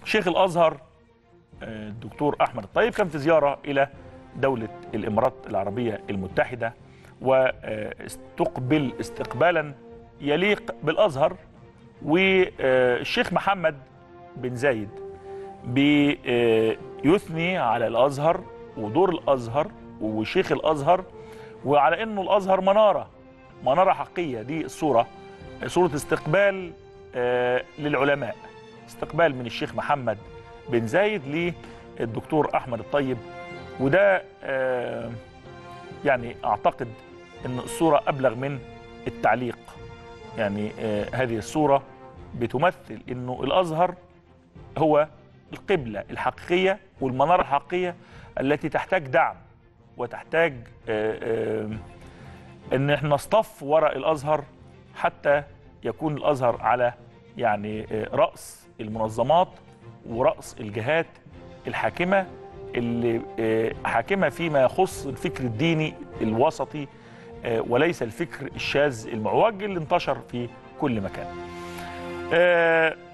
شيخ الازهر آه، الدكتور احمد الطيب كان في زياره الى دوله الامارات العربيه المتحده واستقبل استقبالا يليق بالازهر والشيخ محمد بن زايد بيثني على الازهر ودور الازهر وشيخ الازهر وعلى انه الازهر مناره مناره حقيقيه دي الصوره صوره استقبال آه، للعلماء استقبال من الشيخ محمد بن زايد للدكتور احمد الطيب وده آه، يعني اعتقد ان الصوره ابلغ من التعليق يعني آه، هذه الصوره بتمثل انه الازهر هو القبله الحقيقيه والمناره الحقيقيه التي تحتاج دعم وتحتاج آه، آه، ان احنا نصطف وراء الازهر حتى يكون الازهر على يعني آه، راس المنظمات وراس الجهات الحاكمه اللي آه، حاكمه فيما يخص الفكر الديني الوسطي آه، وليس الفكر الشاذ المعوج اللي انتشر في كل مكان. آه،